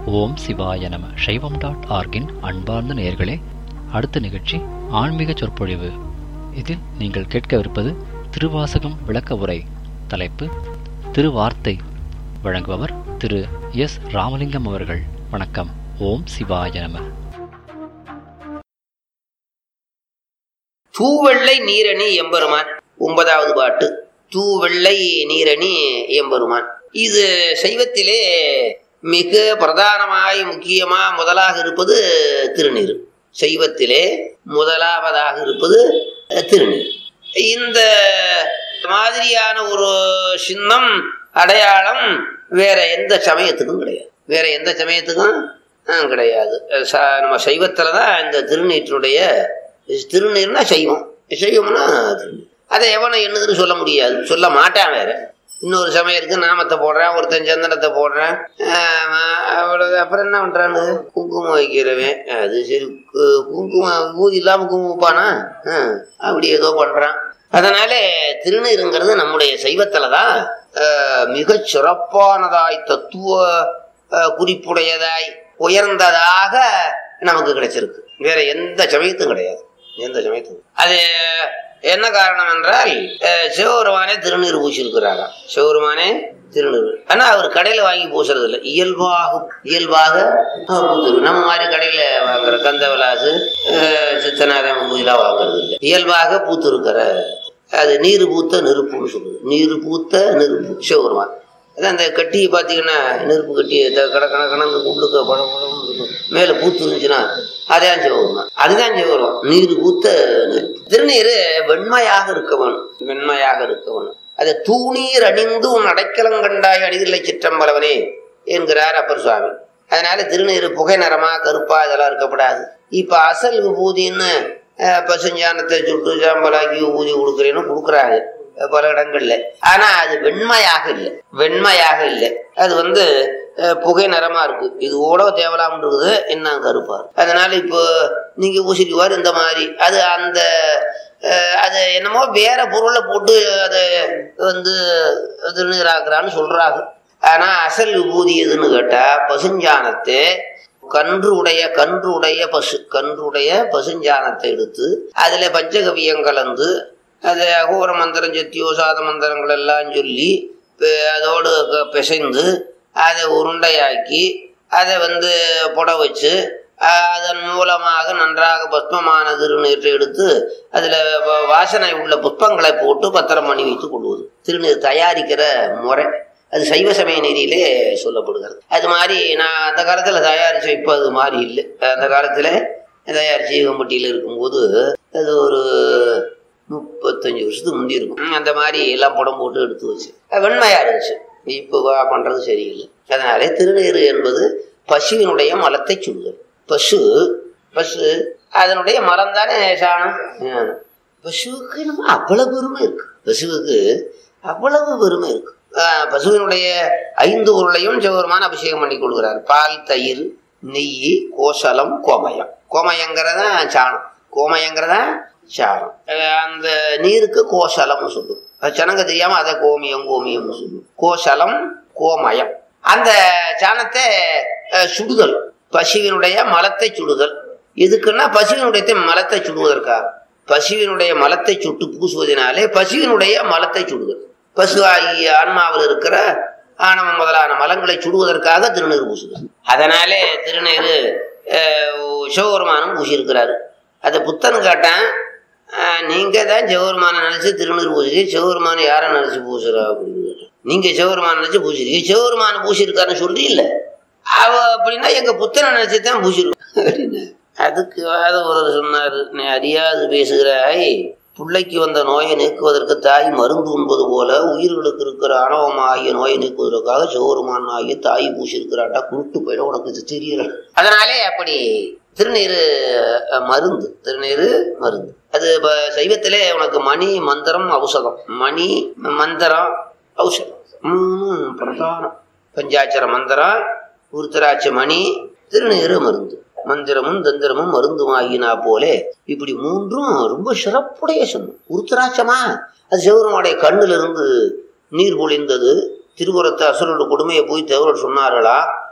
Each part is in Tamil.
ஓம் சிவாய நம சைவம் டாட் ஆர்கின் அன்பார்ந்த நேயர்களே அடுத்த நிகழ்ச்சி ஆன்மீக சொற்பொழிவு இதில் நீங்கள் கேட்கவிருப்பது திருவாசகம் விளக்க உரை தலைப்பு திருவார்த்தை வழங்குபவர் திரு எஸ் ராமலிங்கம் அவர்கள் வணக்கம் ஓம் சிவாய நம தூவெள்ளை நீரணி எம்பெருமான் ஒன்பதாவது பாட்டு தூவெள்ளை நீரணி எம்பெருமான் இது சைவத்திலே மிக பிரதானமாய் முக்கியமா முதலாக இருப்பது திருநீர் சைவத்திலே முதலாவதாக இருப்பது திருநீர் இந்த மாதிரியான ஒரு சின்னம் அடையாளம் வேற எந்த சமயத்துக்கும் கிடையாது வேற எந்த சமயத்துக்கும் ஆஹ், கிடையாது ச- நம்ம சைவத்துல தான் இந்த திருநீற்றினுடைய திருநீர்னா சைவம் சைவம்னா திருநீர் அதை எவனை என்னதுன்னு சொல்ல முடியாது சொல்ல மாட்டான் வேற இன்னொரு சமயத்துக்கு நாமத்தை போடுறேன் ஒருத்தன் சந்தனத்தை போடுறேன் ஆஹ் அவ்வளவு அப்புறம் என்ன பண்றானு குங்குமம் வைக்கிறவன் அது சரி கு- குங்குமம் ஊதி இல்லாம குங்குமம் வைப்பானா ஆஹ் அப்படி ஏதோ பண்றான் அதனால திருநீருங்கிறது நம்முடைய சைவத்துல தான் ஆஹ் மிகச் சிறப்பானதாய் தத்துவ ஆஹ் குறிப்புடையதாய் உயர்ந்ததாக நமக்கு கிடைச்சிருக்கு வேற எந்த சமயத்தும் கிடையாது எந்த சமயத்தும் அது என்ன காரணம் என்றால் அஹ், சிவபெருமானே திருநீர் பூசியிருக்கிறாராம் சிவபெருமானே திருநீர் ஆனா அவர் கடையில வாங்கி பூசுறது இல்லை இயல்பாக இயல்பாக அஹ், பூத்துரு நம்ம மாதிரி கடையில வாங்குற கந்த விலாசு அஹ், சித்தநாதன் பூஜெல்லாம் வாங்குறது இல்லை இயல்பாக பூத்து இருக்கிற அது நீர் பூத்த நெருப்புன்னு சொல்லுது நீர் பூத்த நெருப்பு சிவபெருமான் அதான் அந்த கட்டியை பார்த்தீங்கன்னா நெருப்பு கட்டி கட கண கணக்கு உள்ளுக்க பழம் பழம்னு இருக்கும் மேலே பூத்து இருந்துச்சுன்னா அதான் சிவபெருமான் அதுதான் சிவபெருமான் நீர் பூத்த நெருப்பு திருநீர் வெண்மையாக இருக்க வேணும் வெண்மையாக இருக்க வேணும் அதை தூணீர் அணிந்து உன் அடைக்கலம் கண்டாய் அடிதில்லை சிற்றம்பலவனே என்கிறார் அப்பர் சுவாமி அதனால திருநீர் புகை நிறமா கருப்பா இதெல்லாம் இருக்கப்படாது இப்ப அசல் விபூதின்னு அஹ், பசுஞ்சானத்தை சுட்டு சாம்பலாக்கி விபூதி கொடுக்குறேன்னு கொடுக்குறாங்க பல இடங்கள்ல ஆனா அது வெண்மையாக இல்லை வெண்மையாக இல்லை அது வந்து அஹ், புகை நிறமா இருக்கு இது ஓட தேவலாம் இருக்குது என்ன கருப்பா இருக்கு. அதனால இப்போ நீங்க பூசிக்குவார் இந்த மாதிரி அது அந்த அஹ், அது என்னமோ வேற பொருளை போட்டு அதை வந்து திருநீராக்குறான்னு சொல்றாங்க ஆனா அசல் விபூதி எதுன்னு கேட்டா பசுஞ்சானத்தை கன்று உடைய கன்று உடைய பசு கன்றுடைய பசுஞ்சானத்தை எடுத்து அதுல பஞ்சகவியம் கலந்து அது அகோர மந்திரம் சத்தியோசாத மந்திரங்கள் எல்லாம் சொல்லி பி- அதோடு க- பிசைந்து அதை உருண்டையாக்கி அதை வந்து புட வச்சு அஹ், அதன் மூலமாக நன்றாக பஸ்மமான திருநீற்றை எடுத்து அதில் வாசனை உள்ள புஷ்பங்களை போட்டு பத்திரம் பண்ணி வைத்து கொள்வது திருநீர் தயாரிக்கிற முறை அது சைவ சமய நெறியிலே சொல்லப்படுகிறது அது மாதிரி நான் அந்த காலத்தில் தயாரிச்சு இப்போ அது மாதிரி இல்லை அந்த காலத்தில் தயாரிச்சு ஈகம்பட்டியில் இருக்கும்போது அது ஒரு முப்பத்தஞ்சு வருஷத்துக்கு முந்தி இருக்கும் ம், அந்த மாதிரி எல்லாம் படம் போட்டு எடுத்து வச்சு அது வெண்மையா இருந்துச்சு இப்போ வா- பண்றது சரியில்லை அதனாலே திருநீறு என்பது பசுவினுடைய மலத்தை சுடுதல் பசு பசு அதனுடைய மலம் தானே சாணம் ஆ. பசுவுக்கு நம்ம அவ்வளவு பெருமை இருக்கு பசுவுக்கு அவ்வளவு பெருமை இருக்கு ஆ, பசுவினுடைய ஐந்து உருளையும் சிவபெருமான் அபிஷேகம் பண்ணி கொள்கிறார் பால் தயிர் நெய் கோசலம் கோமயம் கோமயங்கிறதா சாணம் கோமயங்கிறதா சாணம் அஹ் அந்த நீருக்கு கோசலம்னு சொல்லுவோம் அது ஜனங்க தெரியாம அதை கோமியம் கோமியம்னு சொல்லுவோம் கோசலம் கோமயம் அந்த சாணத்தை அஹ், சுடுதல் பசுவினுடைய மலத்தை சுடுதல் எதுக்குன்னா பசுவினுடைய மலத்தை சுடுவதற்காக பசுவினுடைய மலத்தை சுட்டு பூசுவதனாலே பசுவினுடைய மலத்தை சுடுதல் பசு ஆகிய ஆன்மாவில் இருக்கிற ஆணவம் முதலான மலங்களை சுடுவதற்காக திருநீர் பூசுதல் அதனாலே திருநீர் அஹ், சிவபெருமானும் பூசியிருக்கிறாரு அதை புத்தன் கேட்டான் அஹ், நீங்க தான் சிவபெருமானை நினைச்சு திருநீர் பூசி சிவபெருமானை யாரை நினைச்சு பூசுறா அப்படின்னு கேட்டான் நீங்க சிவபெருமானை நினைச்சு பூசிருக்கீங்க சிவபெருமானை பூசியிருக்காருன்னு சொல்லி இல்ல அவ அப்படின்னா எங்க புத்தனை நினைச்சு தான் பூசிருக்கோம் அப்படின்னு அதுக்கு அது ஒரு சொன்னாரு நீ அறியாது பேசுகிறாய் பிள்ளைக்கு வந்த நோயை நீக்குவதற்கு தாய் மருந்து உண்பது போல உயிர்களுக்கு இருக்கிற அணவமாகிய நோயை நீக்குவதற்காக சிவபெருமான் ஆகிய தாய் பூசியிருக்கிறாட்டா குருட்டு போயிட உனக்கு இது தெரியல அதனாலே அப்படி திருநீரு அஹ், மருந்து திருநீரு மருந்து அது இப்ப சைவத்திலே உனக்கு மணி மந்திரம் ஔஷதம் மணி மந்திரம் ஔஷதம் மூணு பிரதானம் பஞ்சாட்சர மந்திரம் உருத்தராட்ச மணி திருநீரு மருந்து மந்திரமும் தந்திரமும் மருந்தும் ஆகினா போலே இப்படி மூன்றும் ரொம்ப சிறப்புடைய சொன்னோம் உருத்தராட்சமா அது சிவருமாடைய கண்ணுல இருந்து நீர் பொழிந்தது திருபுறத்து அசுரோட கொடுமையை போய் தேவரோடு சொன்னார்களா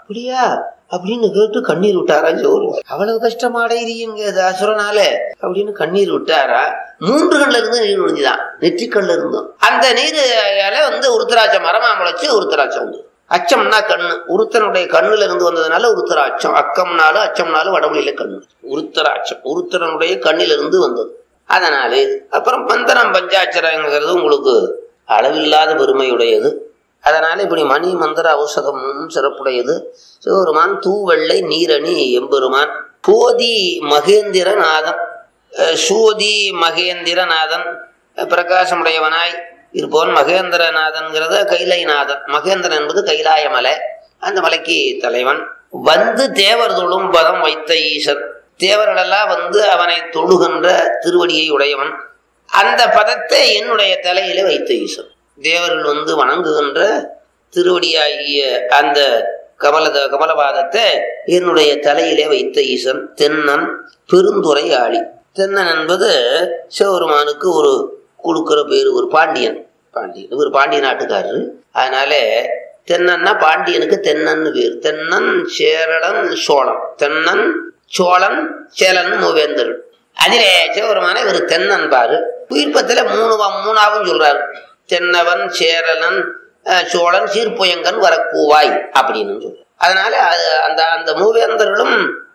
அப்படியா அப்படின்னு கேட்டு கண்ணீர் விட்டாரா ஜோரு அவ்வளவு கஷ்டமா அடையிறீங்க இது அசுரனால அப்படின்னு கண்ணீர் விட்டாரா மூன்று கண்ல இருந்து நீர் விழுந்துதான் நெற்றிக்கல்ல இருந்தும் அந்த நீர் வந்து உருத்தராட்சம் மரமா முளைச்சு உருத்தராட்சம் வந்து அச்சம்னா கண்ணு உருத்தனுடைய கண்ணுல இருந்து வந்ததுனால உருத்தராட்சம் அக்கம்னாலும் அச்சம்னாலும் வடமொழியில கண்ணு உருத்தராட்சம் உருத்தரனுடைய கண்ணிலிருந்து வந்தது அதனால இது. அப்புறம் மந்திரம் பஞ்சாட்சரங்கிறது உங்களுக்கு அளவில்லாத பெருமையுடையது அதனால இப்படி மணி மந்திர ஔஷதமும் சிறப்புடையது சிவபெருமான் தூவெள்ளை நீரணி எம்பெருமான் சோதி மகேந்திரநாதன் அஹ் சோதி மகேந்திரநாதன் அஹ் பிரகாசமுடையவனாய் இருப்பவன் மகேந்திரநாதன்கிறத கைலைநாதன் மகேந்திரன் என்பது கைலாய மலை அந்த மலைக்கு தலைவன் வந்து தேவர் தொழும் பதம் வைத்த ஈசன் தேவர்களெல்லாம் வந்து அவனை தொழுகின்ற திருவடியை உடையவன் அந்த பதத்தை என்னுடைய தலையில வைத்த ஈசன் தேவர்கள் வந்து வணங்குகின்ற திருவடியாகிய அந்த கமலத கமலபாதத்தை என்னுடைய தலையிலே வைத்த ஈசன் தென்னன் பெருந்துரை ஆளி தென்னன் என்பது சிவபெருமானுக்கு ஒரு கொடுக்கிற பேர் ஒரு பாண்டியன் பாண்டியன் இவர் பாண்டிய நாட்டுக்காரரு அதனால தென்னன்னா பாண்டியனுக்கு தென்னன்னு பேர் தென்னன் சேரளன் சோழன் தென்னன் சோழன் சேலன் மூவேந்தர்கள் அதிலே சிவபெருமான இவர் தென்னன் பாரு உயிர்ப்பத்துல மூணு வ- மூணாவும் சொல்றாரு தென்னவன் சேரலன் அஹ், சோழன் சீர்புயங்கன் வரக்கூவாய் அப்படின்னு சொல்றாரு அதனால அது அந்த அந்த மூவேந்தர்களும்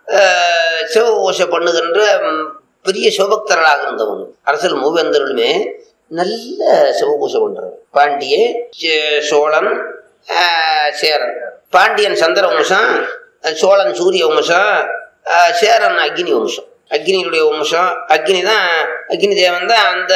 அஹ், சிவ ஓசை பண்ணுகின்ற ம், பெரிய சிவபக்தர்களாக இருந்தவங்க அரசல் மூவேந்தர்களுமே நல்ல சிவபூசை பண்றவர் பாண்டிய சே- சோழன் ஆஹ், சேரன் பாண்டியன் சந்திர வம்சம் அஹ், சோழன் சூரிய வம்சம் ஆஹ், சேரன் அக்னி வம்சம் அக்னியுடைய வம்சம் அக்னி தான் அக்னி தேவன் தான் அந்த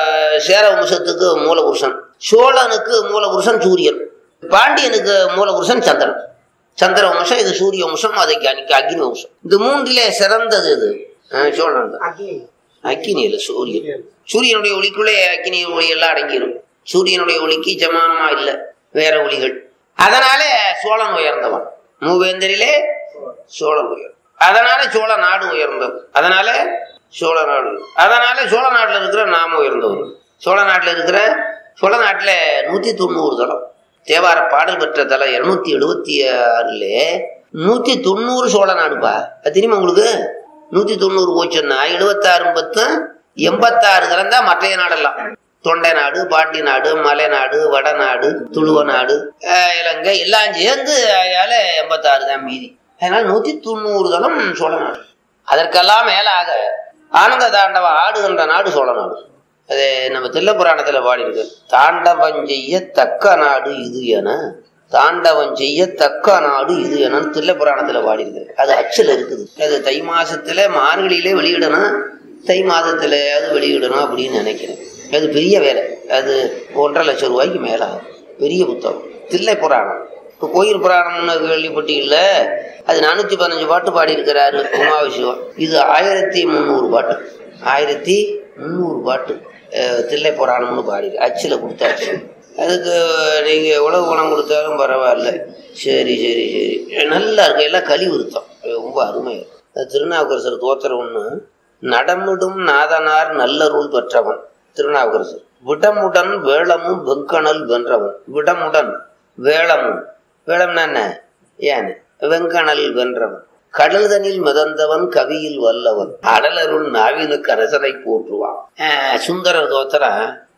சேர வம்சத்துக்கு மூலபுருஷன் சோழனுக்கு மூலபுருஷன் சூரியன் பாண்டியனுக்கு மூலபுருஷன் சந்திரன் சந்திர வம்சம் இது சூரிய வம்சம் அது அக்னி அக்னி வம்சம் இந்த மூன்றிலே சிறந்தது இது ஆஹ், சோழன் தான் அக்கினி இல்லை சூரியன் சூரியனுடைய ஒளிக்குள்ளே அக்கினி ஒளி எல்லாம் அடங்கிடும் சூரியனுடைய ஒளிக்கு சமானமா இல்லை வேற ஒளிகள் அதனால சோழன் உயர்ந்தவன் மூவேந்தரிலே சோழன் உயர் அதனால சோழ நாடு உயர்ந்தது அதனால சோழ நாடு அதனால சோழ நாட்டுல இருக்கிற நாம உயர்ந்தவர் சோழ நாட்டுல இருக்கிற சோழ நாட்டுல நூத்தி தொண்ணூறு தலம் தேவார பாடல் பெற்ற தலம் இருநூத்தி எழுபத்தி ஆறுல நூத்தி தொண்ணூறு சோழ நாடுப்பா அது தெரியுமா உங்களுக்கு நூத்தி தொண்ணூறு போச்சுன்னா எழுபத்தாறு பத்து எண்பத்தாறு கலந்தா மற்றைய நாடெல்லாம் தொண்டை நாடு பாண்டி நாடு மலைநாடு வடநாடு துளுவ நாடு அஹ் இலங்கை எல்லாம் சேர்ந்து அயால எண்பத்தாறு தான் மீதி அதனால நூத்தி தொண்ணூறு தலம் சோழ நாடு அதற்கெல்லாம் மேலாக ஆனந்த தாண்டவம் ஆடுகின்ற நாடு சோழ நாடு அது நம்ம தில்ல புராணத்துல பாடியிருக்கு தாண்டவம் செய்ய தக்க நாடு இது என தாண்டவம் செய்ய தக்க நாடு இது என தில்ல புராணத்துல பாடியிருக்கு அது அச்சில் இருக்குது அது தை மாசத்துல மார்கழியிலே வெளியிடணும் தை மாதத்துல அது வெளியிடணும் அப்படின்னு நினைக்கிறேன் அது பெரிய வேலை அது ஒன்றரை லட்சம் ரூபாய்க்கு மேல ஆகும் பெரிய புத்தகம் தில்லை புராணம் இப்போ கோயில் புராணம்னு கேள்விப்பட்டீங்கல்ல அது நானூற்றி பதினஞ்சு பாட்டு பாடியிருக்கிறாரு உமாவிசிவம் இது ஆயிரத்தி முந்நூறு பாட்டு ஆயிரத்தி முந்நூறு பாட்டு அஹ், தில்லை புராணம்னு பாடிருக்கு அச்சில் கொடுத்தாச்சு அதுக்கு நீங்கள் உழவு பணம் கொடுத்தாலும் பரவாயில்ல சரி சரி சரி நல்லா இருக்கு எல்லாம் கழி விருத்தம் ரொம்ப அருமையாக இருக்கு. அது திருநாவுக்கரசர் தோத்திரம் ஒன்று நடமிடும் நாதனார் நல்லருள் பெற்றவன் திருநாவுக்கரசர் விடமுடன் வேளமும் வெங்கணல் வென்றவன் விடமுடன் வேளமும் வேளம்னா என்ன ஏன் வெங்கணல் வென்றவன் கடல்தனில் மிதந்தவன் கவியில் வல்லவன் அடலருள் நாவினுக்கு அரசனை போற்றுவான் ஆஹ் சுந்தரர் தோத்திர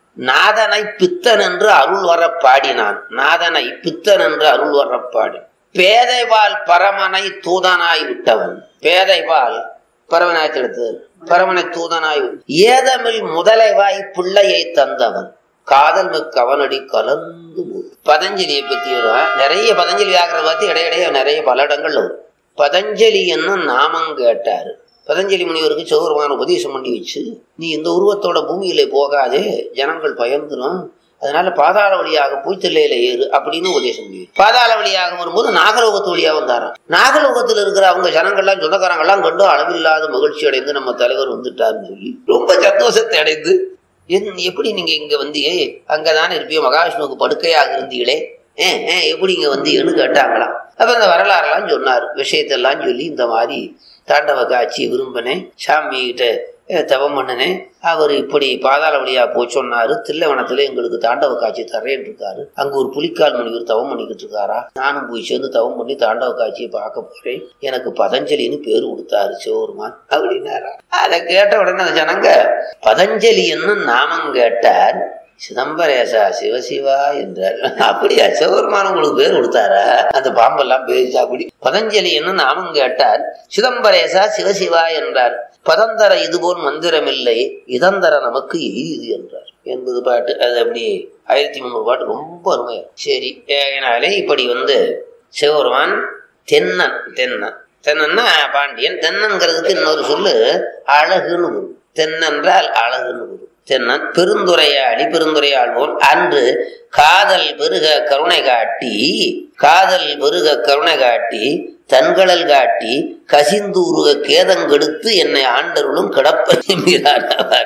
நாதனை பித்தன் என்று அருள் வர பாடினான் நாதனை பித்தன் என்று அருள் வர பாடி பேதைபால் பரமனை தூதனாய் விட்டவன் பேதைபால் பரமனாய்த்தெடுத்து பரமனை தூதனாய் விட்டு- ஏதமில் முதலைவாய் பிள்ளையை தந்தவன் காதல் மிக்க அவனடி கலந்து மூழ்கு. பதஞ்சலியை பத்தி வரும் நிறைய பதஞ்சலி வியாகரத்தை பத்தி இடையிடையே நிறைய பல இடங்கள்ல வரும் பதஞ்சலி என்னும் நாமம் கேட்டாரு பதஞ்சலி முனிவருக்கு சிவபெருமான உபதேசம் பண்ணி வச்சு நீ இந்த உருவத்தோட பூமியில போகாதே ஜனங்கள் பயந்துரும் அதனால பாதாள வழியாக போய் தில்லையில ஏறு அப்படின்னு உபதேசம் பண்ணி வச்சு. பாதாள வழியாக வரும்போது நாகலோகத்து வழியா வந்தாராம் நாகலோகத்தில் இருக்கிற அவங்க ஜனங்கள்லாம் சொந்தக்காரங்கெல்லாம் கண்டு அளவில்லாத மகிழ்ச்சி அடைந்து நம்ம தலைவர் வந்துட்டாருன்னு சொல்லி ரொம்ப சந்தோஷத்தை அடைந்து என் எப்படி நீங்க இங்க வந்தியே அங்கதானே இருப்பியோ மகாவிஷ்ணுவுக்கு படுக்கையாக இருந்தீங்களே ஏன் ஏன் எப்படி இங்க வந்தீங்கன்னு கேட்டாங்களாம் அப்ப இந்த வரலாறெல்லாம் சொன்னார் விஷயத்தெல்லாம் சொல்லி இந்த மாதிரி தாண்டவ காட்சி விரும்பினேன் சாமி கிட்ட அஹ், தவம் பண்ணினேன் அவர் இப்படி பாதாள வழியா போய் சொன்னாரு தில்லைவனத்துல எங்களுக்கு தாண்டவ காட்சி தரேன் இருக்காரு அங்க ஒரு புலிக்கால் முனிவர் தவம் பண்ணிக்கிட்டு இருக்காரா நானும் போய் சேர்ந்து தவம் பண்ணி தாண்டவ காட்சியை பார்க்க போறேன் எனக்கு பதஞ்சலின்னு பேர் கொடுத்தாரு சிவருமான் அப்படின்னாரா அதை கேட்ட உடனே அந்த ஜனங்க பதஞ்சலி என்னும் நாமம் கேட்டார் சிதம்பரேசா சிவசிவா என்றார் அப்படியா சிவபெருமான் உங்களுக்கு பேர் கொடுத்தாரா அந்த பாம்பெல்லாம் பேசிச்சா அப்படி பதஞ்சலி என்ன நாமம் கேட்டார் சிதம்பரேசா சிவசிவா என்றார் பதந்தர இதுபோல் மந்திரமில்லை இதந்தர நமக்கு எய்து என்றார் என்பது பாட்டு அது அப்படி ஆயிரத்தி முந்நூறு பாட்டு ரொம்ப அருமையா சரி ஏனாலே இப்படி வந்து சிவபெருமான் தென்னன் தென்னன் தென்னன்னா பாண்டியன் தென்னன்கிறதுக்கு இன்னொரு சொல்லு அழகுன்னு வரும் தென்னென்றால் அழகுன்னு வரும் தென்னன் பெருந்துரையாடி பெருந்துரையாழ்வோன் அன்று காதல் பெருக கருணை காட்டி காதல் பெருக கருணை காட்டி தன்கடல் காட்டி கசிந்தூருக கேதங்கெடுத்து என்னை ஆண்டருளும் கிடப்பென்கிறார்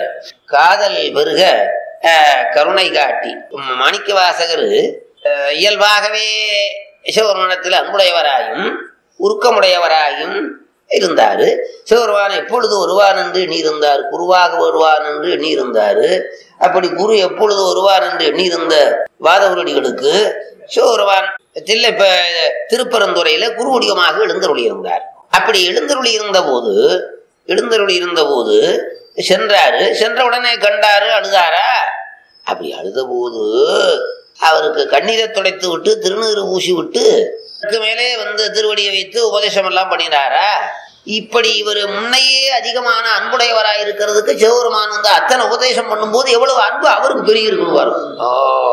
காதல் பெருக அஹ், கருணை காட்டி மாணிக்க வாசகர் அஹ், இயல்பாகவே சிவபெருமானத்தில் அன்புடையவராயும் உருக்கமுடையவராயும் இருந்தாரு சிவபெருமான் எப்பொழுது வருவான் என்று எண்ணியிருந்தார் குருவாக வருவான் என்று எண்ணியிருந்தாரு அப்படி குரு எப்பொழுது வருவான் என்று எண்ணியிருந்த வாதவருடிகளுக்கு சிவபெருமான் தில்லை இப்ப திருப்பரந்துறையில குருவடிகமாக எழுந்தருளி இருந்தார் அப்படி எழுந்தருளி இருந்த போது எழுந்தருளி இருந்த போது சென்றாரு சென்ற உடனே கண்டாரு அழுதாரா அப்படி அழுத போது அவருக்கு கண்ணீரை துடைத்து விட்டு திருநீறு பூசி விட்டு அதுக்கு மேலே வந்து திருவடியை வைத்து உபதேசம் எல்லாம் பண்ணினாரா இப்படி இவர் முன்னையே அதிகமான அன்புடையவராய் இருக்கிறதுக்கு சிவபெருமான் வந்து அத்தனை உபதேசம் பண்ணும்போது எவ்வளவு அன்பு அவருக்கு பெரிய இருக்கணும் பாருங்க. ஆ.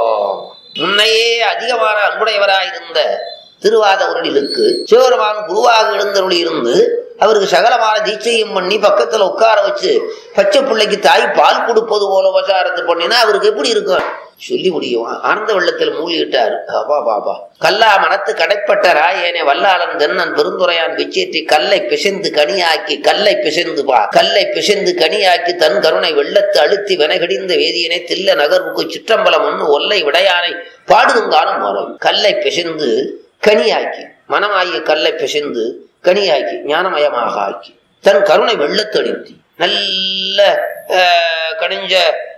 முன்னையே அதிகமான அன்புடையவராய் இருந்த திருவாதவர்களுக்கு சிவபெருமான் குருவாக எழுந்தருளி இருந்து அவருக்கு சகலமான தீட்சையும் பண்ணி பக்கத்துல உட்கார வச்சு பச்சை பிள்ளைக்கு தாய் பால் கொடுப்பது போல உபசாரத்தை பண்ணினா அவருக்கு எப்படி இருக்கும் சொல்லி முடியும் ஆனந்த வெள்ளத்தில் மூழ்கிட்டார் அப்பா பாபா கல்லா மனத்து கடைப்பட்ட ராயேனே வல்லாளன் தென்னன் பெருந்துரையான் பிச்சேற்றி கல்லை பிசைந்து கனியாக்கி கல்லை பிசைந்து பா கல்லை பிசைந்து கனியாக்கி தன் கருணை வெள்ளத்து அழுத்தி வினகடிந்த வேதியனை தில்ல நகர்வுக்கு சிற்றம்பலம் ஒன்று ஒல்லை விடையானை பாடுதுங்காலம் வரும் கல்லை பிசைந்து கனியாக்கி மனமாகிய கல்லை பிசைந்து கனியாக்கி ஞானமயமாக ஆக்கி தன் கருணை வெள்ளத்தடித்தி நல்ல ஆஹ், கனிஞ்ச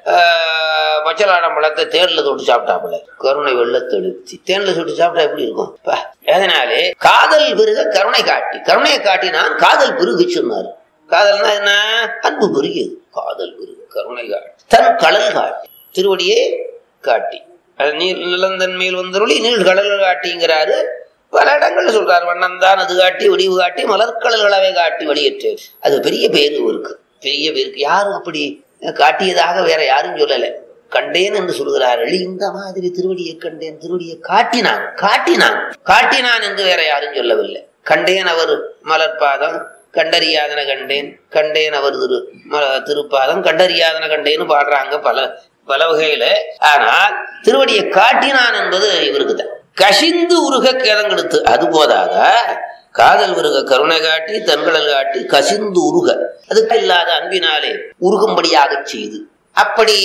ஆஹ், பச்சலாடம் பழத்தை தேன்ல தொட்டு சாப்பிட்டாப்புல கருணை வெள்ளத்தெடுத்தி தேன்ல சுட்டு சாப்பிட்டா எப்படி இருக்கும் பா. அதனாலே காதல் பெருக கருணை காட்டி கருணையை காட்டினான் காதல் பெருகு சொன்னார் காதல்னா என்ன அன்பு பெருகியது காதல் பெருகு கருணை காட்டி தன் கடல் காட்டி திருவடியே காட்டி அது நீர் நிலந்தன் மேல் வந்தருளி நீள் கடல் காட்டிங்கிறாரு பல இடங்கள்ல சொல்றாரு வண்ணந்தான் அது காட்டி வடிவு காட்டி மலர்கடல்களவை காட்டி வெளியேற்று அது பெரிய பேரு இருக்கு பெரிய பேருக்கு யாரும் அப்படி காட்டியதாக வேற யாரும் சொல்லல கண்டேன் என்று சொல்கிறார்கள் இந்த மாதிரி திருவடியை கண்டேன் திருவடியை காட்டினான் காட்டினான் காட்டினான் என்று வேற யாரும் சொல்லவில்லை கண்டேன் அவர் மலர்பாதம் கண்டறியாதன கண்டேன் கண்டேன் அவர் திரு ம- திருப்பாதம் கண்டறியாதன கண்டேன்னு பாடுறாங்க பல பல வகையில ஆனால் திருவடியை காட்டினான் என்பது இவருக்கு தான் கசிந்து உருக கேதங்கெடுத்து அது போதாதா காதல் உருக கருணை காட்டி தன்கடல் காட்டி கசிந்து உருக அதுக்கு இல்லாத அன்பினாலே உருகும்படியாக செய்து அப்படி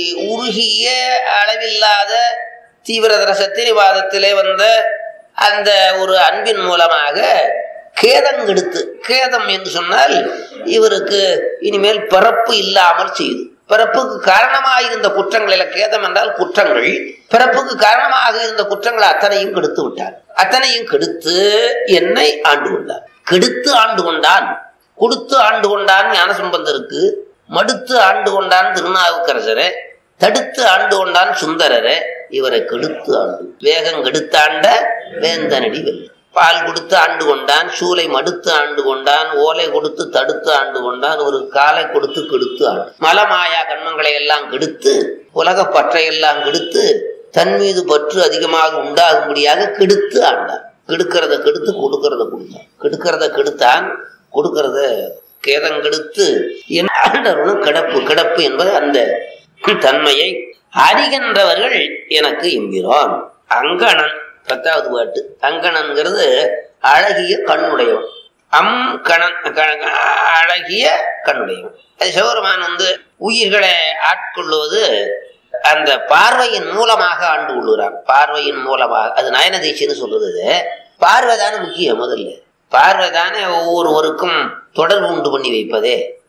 உருகிய அளவில்லாத தீவிர ரசத்திரிவாதத்திலே வந்த அந்த ஒரு அன்பின் மூலமாக கேதங்கெடுத்து கேதம் என்று சொன்னால் இவருக்கு இனிமேல் பிறப்பு இல்லாமல் செய்து பிறப்புக்கு காரணமாக இருந்த குற்றங்கள் இல்ல கேதம் என்றால் குற்றங்கள் பிறப்புக்கு காரணமாக இருந்த குற்றங்களை அத்தனையும் கெடுத்து விட்டார் அத்தனையும் கெடுத்து என்னை ஆண்டு கொண்டார் கெடுத்து ஆண்டு கொண்டான் கொடுத்து ஆண்டு கொண்டான் ஞானசம்பந்தருக்கு மடுத்து ஆண்டு கொண்டான் திருநாவுக்கரசரை தடுத்து ஆண்டு கொண்டான் சுந்தரரை இவரை கெடுத்து ஆண்டு வேகம் கெடுத்தாண்ட வேந்தனடி வெல்லும் பால் கொடுத்து ஆண்டு கொண்டான் சூளை மடுத்து ஆண்டு கொண்டான் ஓலை கொடுத்து தடுத்து ஆண்டு கொண்டான் ஒரு காலை கொடுத்து கெடுத்து ஆண்டு மலமாயா கண்மங்களை எல்லாம் கெடுத்து உலக பற்றையெல்லாம் கெடுத்து தன் மீது பற்று அதிகமாக உண்டாகும்படியாக கெடுத்து ஆண்டான் கெடுக்கிறத கெடுத்து கொடுக்கறத கொடுத்தான் கெடுக்கிறத கெடுத்தான் கொடுக்கறத கேதங்கெடுத்து என் ஆண்டவனும் கிடப்பு கிடப்பு என்பது அந்த தன்மையை அறிகின்றவர்கள் எனக்கு என்கிறான் அங்கணன் பத்தாவது பாட்டு அங்கணன்கிறது அழகிய கண்ணுடையவன் அம் கணன் க- அழகிய கண்ணுடையவன் அது சிவபெருமான் வந்து உயிர்களை ஆட்கொள்வது அந்த பார்வையின் மூலமாக ஆண்டு கொள்ளுகிறான் பார்வையின் மூலமாக அது நயனதீட்சைன்னு சொல்றது பார்வை தானே முக்கியம் முதல்ல பார்வை தானே ஒவ்வொருவருக்கும் தொடர்பு உண்டு பண்ணி வைப்பதே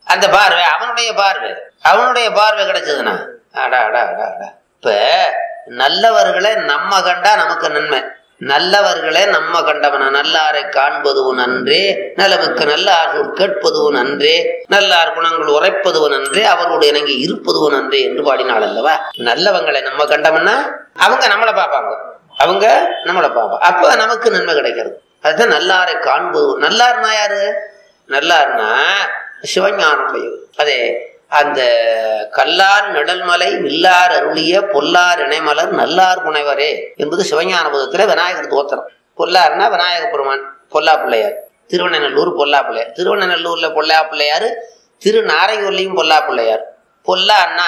அந்த பார்வை அவனுடைய பார்வை அவனுடைய பார்வை கிடைச்சதுன்னா அடா அடா அடா அடா இப்ப நல்லவர்களை நம்ம கண்டா நமக்கு நன்மை நல்லவர்களே நம்ம கண்டவன நல்லாரை காண்பதுவும் நன்றே நலமிக்க நல்லார் சொல் கேட்பதுவும் நன்றே நல்லார் குணங்கள் உரைப்பதுவும் நன்றே அவருடைய இணங்கி இருப்பதுவும் நன்றே என்று பாடினாள் அல்லவா நல்லவங்களை நம்ம கண்டவன்னா அவங்க நம்மளை பார்ப்பாங்க அவங்க நம்மளை பார்ப்பாங்க அப்ப நமக்கு நன்மை கிடைக்கிறது அதுதான் நல்லாரை காண்பது நல்லார்னா யாரு நல்லார்னா சிவஞானமுடையவர் அதே அந்த கல்லார் நெடல்மலை வில்லார் அருளிய பொல்லார் இணைமலர் நல்லார் புனைவரே என்பது சிவஞான புதத்துல விநாயகர் தோத்திரம் பொல்லார்னா விநாயக பெருமான் பொல்லா பிள்ளையார் திருவண்ணநல்லூர் பொல்லா பிள்ளையார் திருவண்ணநல்லூர்ல பொல்லா பிள்ளையார் திருநாரையூர்லையும் பொல்லா பிள்ளையார் பொல்லான்னா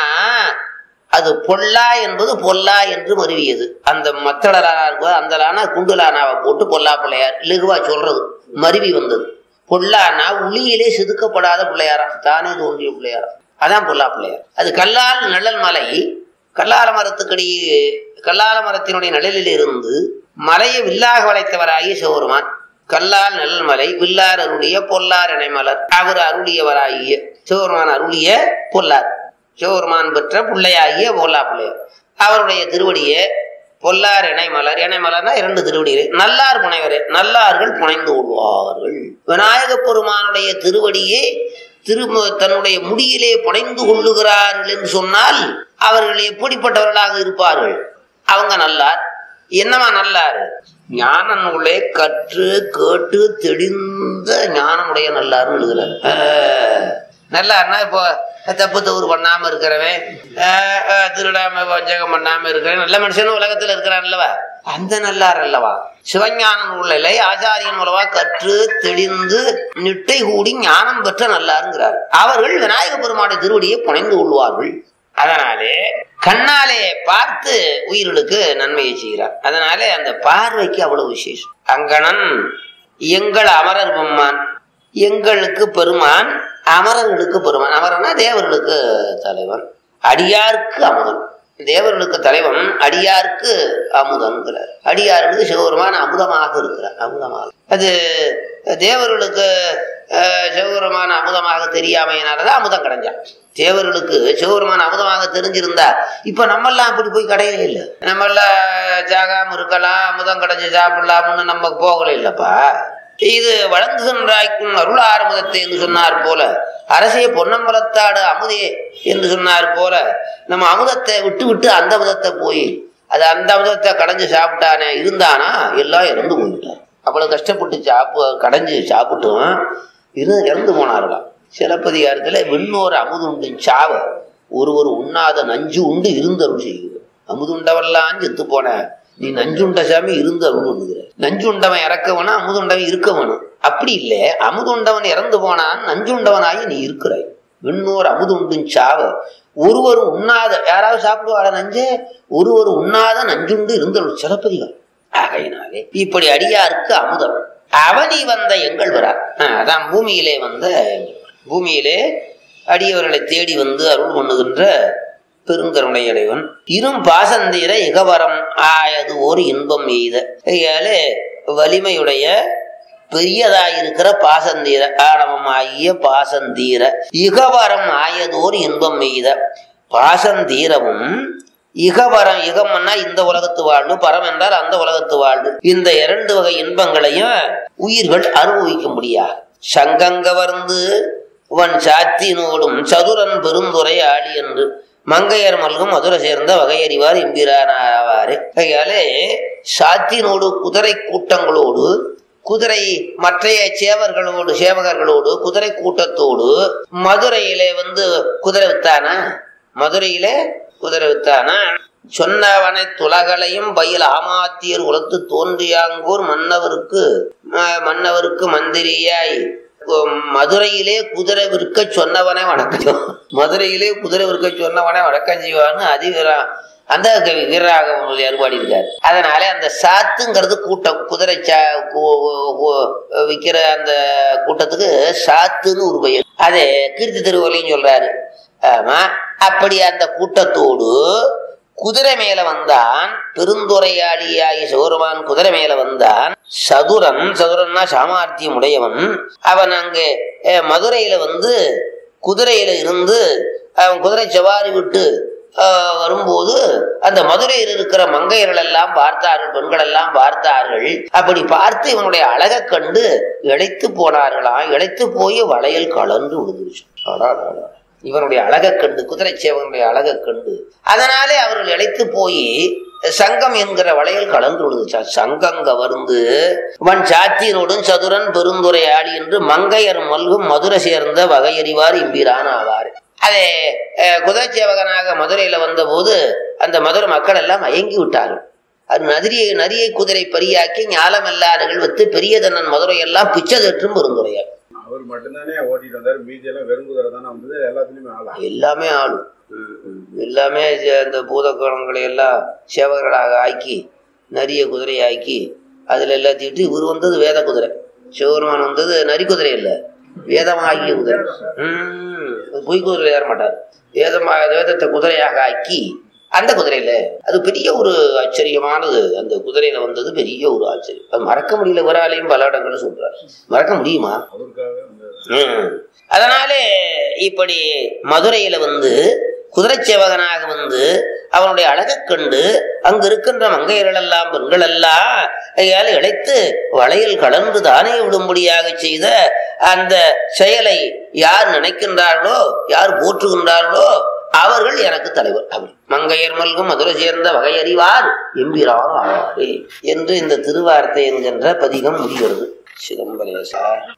அது பொல்லா என்பது பொல்லா என்று மருவியது அந்த மத்தளரானா இருக்கும் அந்த லானா குண்டுலானாவை போட்டு பொல்லா பிள்ளையார் லெகுவா சொல்றது மருவி வந்தது பொல்லானா உளியிலே செதுக்கப்படாத பிள்ளையாரா தானே தோன்றிய பிள்ளையாரா அதான் பொல்லா பிள்ளையார் அது கல்லால் நிழல் மலை கல்லால மரத்துக்கடி கல்லால மரத்தினுடைய நிழலில் இருந்து மலையை வில்லாக வளைத்தவராகிய சிவருமான் கல்லால் நிழல் மலை வில்லார் அருளிய பொல்லார் இணைமலர் அவர் அருளியவராகிய சிவருமான் அருளிய பொல்லார் சிவபெருமான் பெற்ற பிள்ளையாகிய பொல்லா பிள்ளையார் அவருடைய திருவடியே பொல்லார் இணைமலர் இணைமலர்னா இரண்டு திருவடிகளே நல்லார் புனைவரே நல்லார்கள் புனைந்து கொள்வார்கள் விநாயக பெருமானுடைய திருவடியே திரும தன்னுடைய முடியிலே புனைந்து கொள்ளுகிறார்கள் என்று சொன்னால் அவர்கள் எப்படிப்பட்டவர்களாக இருப்பார்கள் அவங்க நல்லார் என்னமா நல்லார் ஞான நூலை கற்று கேட்டு தெளிந்த ஞானமுடைய நல்லார்னு எழுதுறார் ஆஹ், நல்லார்னா இப்போ தப்பு தவறு பண்ணாம இருக்கிறவன் ஆஹ், ஆஹ், திருடாம வஞ்சகம் பண்ணாம இருக்கிறவன் நல்ல மனுஷனும் உலகத்துல இருக்கிறான் அல்லவா அந்த நல்லார் அல்லவா சிவஞான நூலை ஆச்சாரியன் மூலமா கற்று தெளிந்து நிட்டை கூடி ஞானம் பெற்ற நல்லாருங்கிறார் அவர்கள் விநாயக பெருமானுடைய திருவடியை புனைந்து கொள்வார்கள் அதனாலே கண்ணாலே பார்த்து உயிர்களுக்கு நன்மையை செய்கிறார் அதனாலே அந்த பார்வைக்கு அவ்வளவு விசேஷம் அங்கணன் எங்கள் அமரர் பெம்மான் எங்களுக்கு பெருமான் அமரர்களுக்கு பெருமான் அமரனா தேவர்களுக்கு தலைவன் அடியாருக்கு அமுதன் தேவர்களுக்கு தலைவன் அடியாருக்கு அமுதன்கிறார் அடியாருக்கு சிவபெருமான் அமுதமாக இருக்கிறார் அமுதமாக அது தேவர்களுக்கு அஹ், சிவபெருமான் அமுதமாக தெரியாமையினாலதான் அமுதம் கிடைஞ்சான் தேவர்களுக்கு சிவபெருமான் அமுதமாக தெரிஞ்சிருந்தா இப்ப நம்மெல்லாம் அப்படி போய் கிடையவே இல்லை நம்மெல்லாம் சாகாம இருக்கலாம் அமுதம் கிடைச்சு சாப்பிடலாம்னு நம்ம போகல இல்லப்பா இது வழங்குகின்றாய்க்கும் அருள் ஆரம்பத்தை என்று சொன்னார் போல அரசே பொன்னம்பலத்தாடு அமுதே என்று சொன்னார் போல நம்ம அமுதத்தை விட்டு விட்டு அந்த அமுதத்தை போய் அது அந்த அமுதத்தை கடைஞ்சு சாப்பிட்டானே இருந்தானா எல்லாம் இறந்து போயிட்டார் அவ்வளவு கஷ்டப்பட்டு சாப்பு கடைஞ்சு சாப்பிட்டும் இரு இறந்து போனார்களாம் சிலப்பதிகாரத்துல விண்ணோர் அமுதுண்டு சாவ ஒருவர் உண்ணாத நஞ்சு உண்டு இருந்தருள் செய்கிறது அமுதுண்டவெல்லாம் செத்து போன நீ நஞ்சுண்ட சாமி இருந்து அருள் பண்ணுகிற நஞ்சுண்டவன் இறக்கவனா அமுதுண்டவன் இருக்கவனும் அப்படி இல்லை அமுதுண்டவன் இறந்து போனான் நஞ்சுண்டவனாகி நீ இருக்கிறாய் விண்ணோர் அமுதுண்டும் சாவ ஒருவர் உண்ணாத யாராவது சாப்பிடுவாள நஞ்சே ஒருவர் உண்ணாத நஞ்சுண்டு இருந்தருள் சிலப்பதிகாரம் ஆகையினாலே இப்படி அடியாருக்கு அமுதம் அவனி வந்த எங்கள் வரார் அதான் பூமியிலே வந்த எங்கள். பூமியிலே அடியவர்களை தேடி வந்து அருள் பண்ணுகின்ற பெருங்கருணையடைவன் இரும் பாசந்தீர இகவரம் ஆயது ஒரு இன்பம் எய்த கையாலே வலிமையுடைய பெரியதாயிருக்கிற பாசந்தீர ஆணவம் ஆகிய பாசந்தீர இகவரம் ஆயதோர் இன்பம் எய்த பாசந்தீரமும் இகவரம் இகம்னா இந்த உலகத்து வாழ்வு பரம் என்றால் அந்த உலகத்து வாழ்வு இந்த இரண்டு வகை இன்பங்களையும் உயிர்கள் அனுபவிக்க முடியாது சங்கங்கவர்ந்து உன் சாத்தினோடும் சதுரன் பெருந்துரை ஆளி என்று மங்கையர் மல்கும் மதுரை சேர்ந்த வகையறிவார் எம்பிரானாவாரு கையாலே சாத்தினோடு குதிரை கூட்டங்களோடு குதிரை மற்றைய சேவர்களோடு சேவகர்களோடு குதிரை கூட்டத்தோடு மதுரையிலே வந்து குதிரை வித்தானா மதுரையிலே குதிரை வித்தானா சொன்னவனை துலகலையும் பயில் ஆமாத்தியர் உலத்து தோன்றியாங்கூர் மன்னவருக்கு ம- மன்னவருக்கு மந்திரியாய் உம், மதுரையிலே குதிரை விற்க சொன்னவனை வணக்கம் மதுரையிலே குதிரை விற்க சொன்னவனை வணக்கம் செய்வான்னு அதிவீரா அந்த கவி வீரராக ஏற்பாடு இருக்காரு அதனால அந்த சாத்துங்கிறது கூட்டம் குதிரை சா கு- கு- விக்கிற அந்த கூட்டத்துக்கு சாத்துன்னு ஒரு பெயர் அதே கீர்த்தி திருவள்ளியும் சொல்றாரு ஆமா அப்படி அந்த கூட்டத்தோடு குதிரை மேல வந்தான் பெருந்துரையாடியாகி சிவருமான் குதிரை மேல வந்தான் சதுரன் சதுரன்னா சாமர்த்தியம் உடையவன் அவன் அங்கே அஹ், மதுரையில வந்து குதிரையில இருந்து அவன் குதிரை சவாரி விட்டு ஆஹ், வரும்போது அந்த மதுரையில் இருக்கிற மங்கையர்கள் எல்லாம் பார்த்தார்கள் பெண்கள் எல்லாம் பார்த்தார்கள் அப்படி பார்த்து இவனுடைய அழகை கண்டு இழைத்து போனார்களாம் இழைத்து போய் வளையல் கலந்து விழுந்துருச்சு அடாடாடா. இவனுடைய அழகை கண்டு குதிரை சேவனுடைய அழகை கண்டு அதனாலே அவர்கள் இழைத்து போய் சங்கம் என்கிற வளையல் கலந்து விழுந்துச்சா சங்கம் கவர்ந்து வன் சாத்தியனோடும் சதுரன் பெருந்துரை ஆடி என்று மங்கையர் மல்கும் மதுரை சேர்ந்த வகையறிவார் இம்பிரான் ஆவார் அதே அஹ், குதிரை சேவகனாக மதுரையில வந்தபோது அந்த மதுரை மக்கள் எல்லாம் மயங்கி விட்டார்கள் அது நதிரியை நரியை குதிரை பரியாக்கி ஞாலமெல்லா நிகழ்வத்து பெரிய தன்னன் மதுரை எல்லாம் பிச்சதற்றும் பெருந்துரையார் அவர் மட்டும்தானே ஓட்டிட்டு வந்தாரு மீதி எல்லாம் வெறுங்குதிரை தானே வந்தது எல்லாத்துலயுமே ஆளா எல்லாமே ஆளும் எல்லாமே சே- அந்த பூதக்கணங்களை எல்லாம் சேவகர்களாக ஆக்கி நரிய குதிரை ஆக்கி அதில் எல்லாத்தையும் விட்டு இவர் வந்தது வேத குதிரை சிவபெருமான் வந்தது நரி குதிரை இல்லை வேதமாகிய குதிரை ம், பொய் குதிரை ஏற மாட்டார் வேதமாக வேதத்தை குதிரையாக ஆக்கி அந்த குதிரையில அது பெரிய ஒரு ஆச்சரியமானது அந்த குதிரையில வந்தது பெரிய ஒரு ஆச்சரியம் அது மறக்க முடியல வராலையும் பல இடங்கள்ல சொல்றாரு மறக்க முடியுமா அவருக்காக அந்த ம். அதனாலே இப்படி மதுரையில வந்து குதிரை சேவகனாக வந்து அவனுடைய அழகைக் கண்டு அங்கு இருக்கின்ற மங்கையர்கள் எல்லாம் பெண்கள் எல்லாம் கையால் இழைத்து வளையல் கலந்து தானே விடும்படியாக செய்த அந்த செயலை யார் நினைக்கின்றார்களோ யார் போற்றுகின்றார்களோ அவர்கள் எனக்கு தலைவர் அப்படி மங்கையர் மல்கும் மதுரை சேர்ந்த வகையறிவார் எம்பிரான் ஆவாரே என்று இந்த திருவார்த்தை என்கின்ற பதிகம் முடிகிறது சிதம்பரேசா